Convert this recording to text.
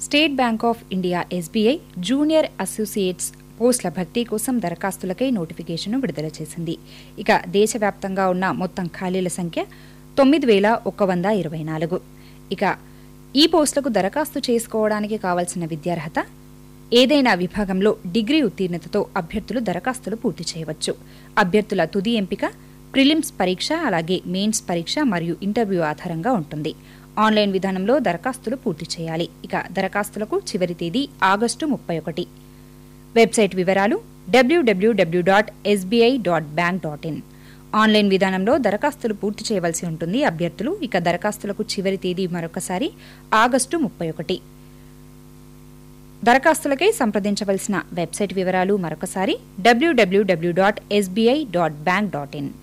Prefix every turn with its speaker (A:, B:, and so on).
A: state Bank of India SBI junior associates పోస్టుల భర్తీ కోసం దరఖాస్తులకై నోటిఫికేషన్ను విడుదల చేసింది ఇక దేశవ్యాప్తంగా ఉన్న మొత్తం ఖాళీల సంఖ్య తొమ్మిది వేల ఒక్క వంద ఇరవై నాలుగు ఇక ఈ పోస్టులకు దరఖాస్తు చేసుకోవడానికి కావాల్సిన విద్యార్హత ఏదైనా విభాగంలో డిగ్రీ ఉత్తీర్ణతతో అభ్యర్థులు దరఖాస్తులు పూర్తి చేయవచ్చు అభ్యర్థుల తుది ఎంపిక ప్రిలిమ్స్ పరీక్ష అలాగే మెయిన్స్ పరీక్ష మరియు ఇంటర్వ్యూ ఆధారంగా ఉంటుంది ఆన్లైన్ విధానంలో దరఖాస్తులు పూర్తి చేయాలి ఇక దరఖాస్తులకు చివరి తేదీ ఆగస్టు ముప్పై ఒకటి వెబ్సైట్ వివరాలు W W W dot SBI dot bank dot in online విధానంలో దరఖాస్తులు పూర్తి చేయవలసి ఉంటుంది అభ్యర్థులు ఇక దరఖాస్తులకు చివరి తేదీ మరొకసారి ఆగస్టు ముప్పై ఒకటి దరఖాస్తులకై సంప్రదించవలసిన వెబ్సైట్ వివరాలు మరొకసారి W W W dot SBI dot bank dot in